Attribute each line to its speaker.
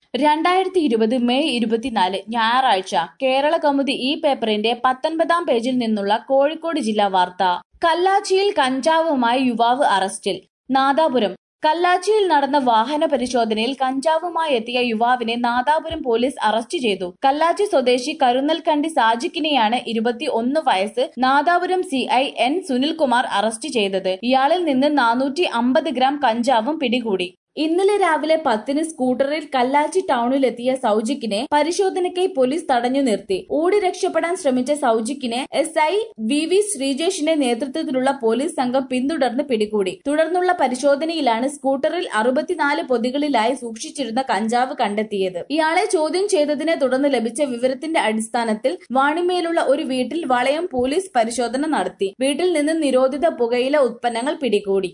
Speaker 1: രണ്ടായിരത്തി ഇരുപത് മെയ് ഇരുപത്തിനാല് ഞായറാഴ്ച കേരള കൗമുദി ഈ പേപ്പറിന്റെ പത്തൊൻപതാം പേജിൽ നിന്നുള്ള കോഴിക്കോട് ജില്ലാ വാർത്ത കല്ലാച്ചിയിൽ കഞ്ചാവുമായി യുവാവ് അറസ്റ്റിൽ നാദാപുരം കല്ലാച്ചിയിൽ നടന്ന വാഹന പരിശോധനയിൽ കഞ്ചാവുമായി എത്തിയ യുവാവിനെ നാദാപുരം പോലീസ് അറസ്റ്റ് ചെയ്തു കല്ലാച്ചി സ്വദേശി കരുന്നൽക്കണ്ടി സാജിക്കിനെയാണ് ഇരുപത്തി ഒന്ന് വയസ്സ് Nadapuram C I N Sunilkumar arrest ചെയ്തത് ഇയാളിൽ നിന്ന് നാനൂറ്റി അമ്പത് ഗ്രാം കഞ്ചാവും പിടികൂടി ഇന്നലെ രാവിലെ പത്തിന് സ്കൂട്ടറിൽ കല്ലാച്ചി ടൗണിലെത്തിയ സൗജിക്കിനെ പരിശോധനയ്ക്കായി പോലീസ് തടഞ്ഞു നിർത്തി ഓടി രക്ഷപ്പെടാൻ ശ്രമിച്ച സൗജിക്കിനെ എസ് ഐ വി വി ശ്രീജേഷിന്റെ നേതൃത്വത്തിലുള്ള പോലീസ് സംഘം പിന്തുടർന്ന് പിടികൂടി തുടർന്നുള്ള പരിശോധനയിലാണ് സ്കൂട്ടറിൽ അറുപത്തിനാല് പൊതികളിലായി സൂക്ഷിച്ചിരുന്ന കഞ്ചാവ് കണ്ടെത്തിയത് ഇയാളെ ചോദ്യം ചെയ്തതിനെ തുടർന്ന് ലഭിച്ച വിവരത്തിന്റെ അടിസ്ഥാനത്തിൽ വാണിമേലുള്ള ഒരു വീട്ടിൽ വളയം പോലീസ് പരിശോധന നടത്തി വീട്ടിൽ നിന്ന് നിരോധിത പുകയില ഉത്പന്നങ്ങൾ പിടികൂടി